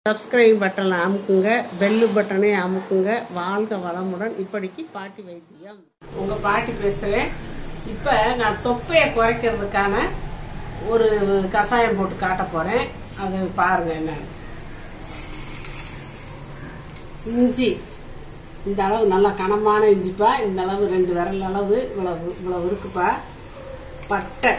subscribe பட்டனை அமுக்குங்க bell பட்டனை அமுக்குங்க வாழ்க வளமுடன் இப்படிக்கு பாட்டி வைத்தியம் உங்க பாட்டி பேசுறேன் இப்ப நான் தொப்பையை குறைக்கிறதுக்கான ஒரு கஷாயம் போட்டு காட்ட போறேன் அது பாருங்க என்ன இஞ்சி இந்த அளவு நல்லா கனமான இஞ்சிப்பா இந்த அளவு ரெண்டு விரல் அளவு இவ்வளவு இவ்வளவு இருக்குப்பா பட்டை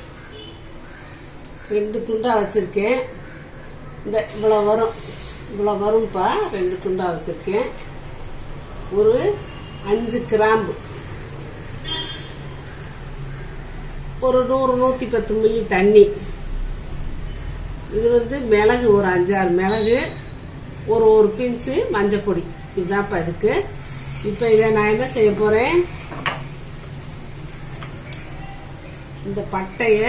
ரெண்டு துண்டா வச்சிருக்கேன் இந்த இவ்வளோ வரும் இவ்வளோ வரும்ப்பா ரெண்டு துண்டா வச்சிருக்கேன் ஒரு அஞ்சு கிராம்பு ஒரு நூறு நூத்தி பத்து மில்லி தண்ணி இது வந்து மிளகு ஒரு அஞ்சாறு மிளகு ஒரு ஒரு பிஞ்சு மஞ்சள் பொடி இதுதான்ப்பா இதுக்கு இப்போ இதை நான் என்ன செய்ய போறேன் இந்த பட்டைய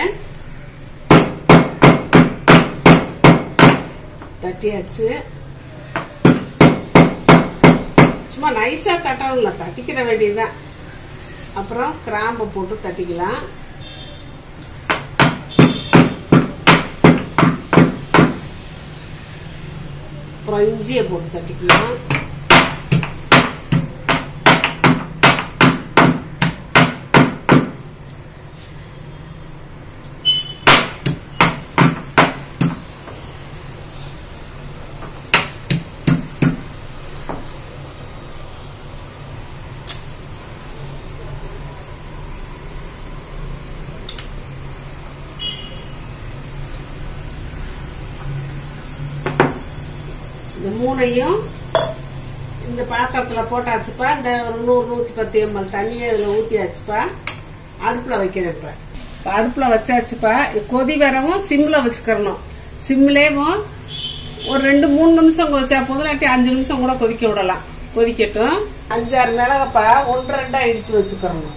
தட்டியாச்சு சும்மா நைஸா தட்டணும்ல தட்டிக்கிற வேண்டியதுதான் அப்புறம் கிராம்பை போட்டு தட்டிக்கலாம் அப்புறம் இஞ்சியை போட்டு தட்டிக்கலாம் இந்த மூணையும் இந்த பாத்திரத்துல போட்டாச்சுப்பா இந்த ஒரு நூறு நூத்தி பத்து எம்எல் தண்ணியை இதுல ஊத்தியாச்சுப்பா அடுப்புல வைக்கிறேன் இப்ப இப்ப அடுப்புல வச்சாச்சுப்பா இது கொதி வரவும் சிம்ல வச்சுக்கிறணும் சிம்லேயும் ஒரு ரெண்டு மூணு நிமிஷம் கொதிச்சா போதும் இல்லாட்டி அஞ்சு நிமிஷம் கூட கொதிக்க விடலாம் கொதிக்கட்டும் அஞ்சாறு மிளகப்பா ஒன்று ரெண்டா இடிச்சு வச்சுக்கிறணும்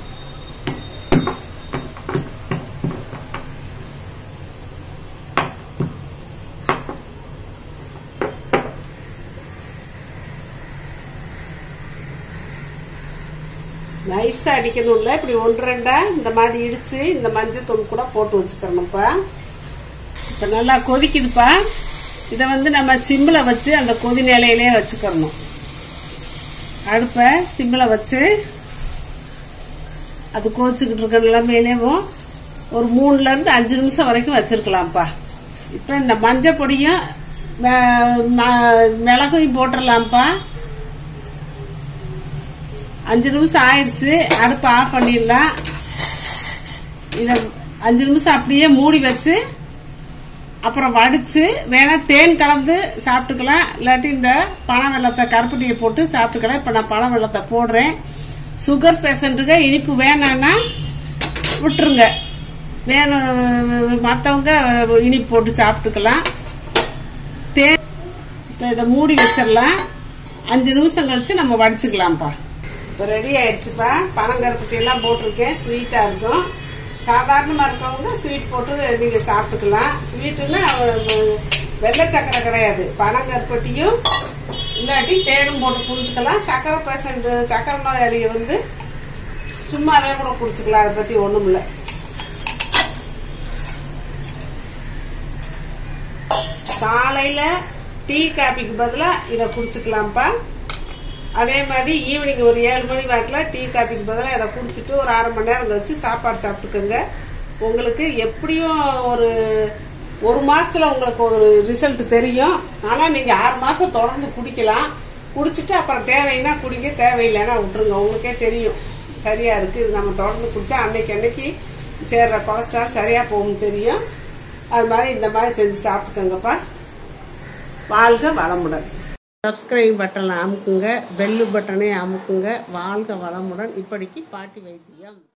நைஸா அடிக்கணும்ல இப்படி ஒன்று ரெண்டா இந்த மாதிரி இடிச்சு இந்த மஞ்சள் தூள் கூட போட்டு வச்சுக்கிறணும்ப்பா இப்ப நல்லா கொதிக்குதுப்பா இத வந்து நம்ம சிம்ல வச்சு அந்த கொதி நிலையிலே வச்சுக்கிறணும் அடுப்ப சிம்ல வச்சு அது கொதிச்சுக்கிட்டு இருக்க நிலைமையிலேயும் ஒரு மூணுல இருந்து அஞ்சு நிமிஷம் வரைக்கும் வச்சிருக்கலாம்ப்பா இப்ப இந்த மஞ்சள் பொடியும் ம- ம- மிளகையும் போட்டுடலாம்ப்பா அஞ்சு நிமிஷம் ஆயிடுச்சு அடுப்பு ஆஃப் பண்ணிடலாம் இத அஞ்சு நிமிஷம் அப்படியே மூடி வச்சு அப்புறம் வடிச்சு வேணா தேன் கலந்து சாப்பிட்டுக்கலாம் இல்லாட்டி இந்த பனை வெள்ளத்தை கருப்பட்டியை போட்டு சாப்பிட்டுக்கலாம் இப்ப நான் பனை வெள்ளத்தை போடுறேன் சுகர் பேஷண்ட்டுக்கு இனிப்பு வேணாம்னா விட்டுருங்க வேணும் மற்றவங்க இனிப்பு போட்டு சாப்பிட்டுக்கலாம் தேன் இப்ப இதை மூடி வச்சிடலாம் அஞ்சு நிமிஷம் கழிச்சு நம்ம வடிச்சுக்கலாம்ப்பா இப்போ ரெடி ஆயிடுச்சுப்பா பனங்கருப்பட்டி எல்லாம் போட்டிருக்கேன் ஸ்வீட்டா இருக்கும் சாதாரணமா இருக்கவங்க ஸ்வீட் போட்டு நீங்க சாப்பிட்டுக்கலாம் ஸ்வீட்டுன்னா வெள்ளை சக்கரை கிடையாது பனங்கருப்பட்டியும் இல்லாட்டி தேனும் போட்டு குடிச்சுக்கலாம் சக்கரை பேஷண்ட் சக்கரை நோயாளியை வந்து சும்மாவே கூட குடிச்சுக்கலாம் அதை பத்தி ஒண்ணும் இல்லை காலையில டீ காபிக்கு பதிலா இதை குடிச்சுக்கலாம்ப்பா அதே மாதிரி ஈவினிங் ஒரு ஏழு மணி வாக்கில் டீ காபிக்கு பதிலாக இதை குடிச்சிட்டு ஒரு அரை மணி நேரம் கழிச்சு சாப்பாடு சாப்பிட்டுக்கோங்க உங்களுக்கு எப்படியும் ஒரு ஒரு மாசத்துல உங்களுக்கு ஒரு ரிசல்ட் தெரியும் ஆனா நீங்க ஆறு மாசம் தொடர்ந்து குடிக்கலாம் குடிச்சிட்டு அப்புறம் தேவைன்னா குடிங்க தேவையில்லைன்னா விட்டுருங்க உங்களுக்கே தெரியும் சரியா இருக்கு இது நம்ம தொடர்ந்து குடிச்சா அன்னைக்கு அன்னைக்கு சேர்ற கொலஸ்ட்ரால் சரியா போகும் தெரியும் அது மாதிரி இந்த மாதிரி செஞ்சு சாப்பிட்டுக்கோங்கப்பா வாழ்க வளமுடன் சப்ஸ்கிரைப் பட்டனை அமுக்குங்க பெல்லு பட்டனை அமுக்குங்க வாழ்க வளமுடன் இப்படிக்கு பாட்டி வைத்தியம்